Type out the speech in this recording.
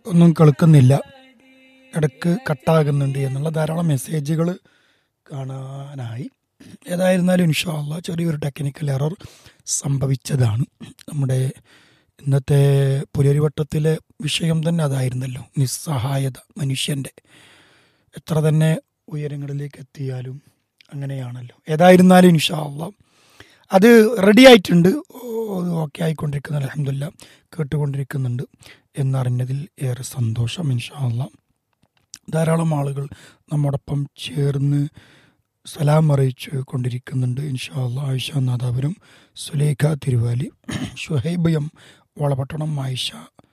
ഒന്നും കേൾക്കുന്നില്ല ഇടക്ക് കട്ടാകുന്നുണ്ട് എന്നുള്ള ധാരാളം മെസ്സേജുകൾ കാണാനായി ഏതായിരുന്നാലും ഇൻഷാല്ല ചെറിയൊരു ടെക്നിക്കൽ എറർ സംഭവിച്ചതാണ് നമ്മുടെ ഇന്നത്തെ പുലരിവട്ടത്തിലെ വിഷയം തന്നെ അതായിരുന്നല്ലോ നിസ്സഹായത മനുഷ്യൻ്റെ എത്ര തന്നെ ഉയരങ്ങളിലേക്ക് എത്തിയാലും അങ്ങനെയാണല്ലോ ഏതായിരുന്നാലും ഇൻഷാല്ല അത് റെഡി ആയിട്ടുണ്ട് ഓക്കെ ആയിക്കൊണ്ടിരിക്കുന്ന അലഹമില്ല കേട്ടുകൊണ്ടിരിക്കുന്നുണ്ട് എന്നറിഞ്ഞതിൽ ഏറെ സന്തോഷം ഇൻഷാല്ല ധാരാളം ആളുകൾ നമ്മോടൊപ്പം ചേർന്ന് സലാം അറിയിച്ച് കൊണ്ടിരിക്കുന്നുണ്ട് ഇൻഷാല്ല ആയിഷ നാദാപുരം സുലേഖ തിരുവാലി ഷുഹൈബ് എം വളപട്ടണം ആയിഷ